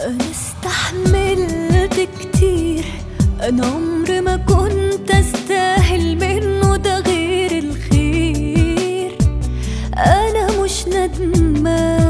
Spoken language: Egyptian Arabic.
أنا استحملت كتير أنا عمري ما كنت أستاهل منه ده غير الخير أنا مش ندمان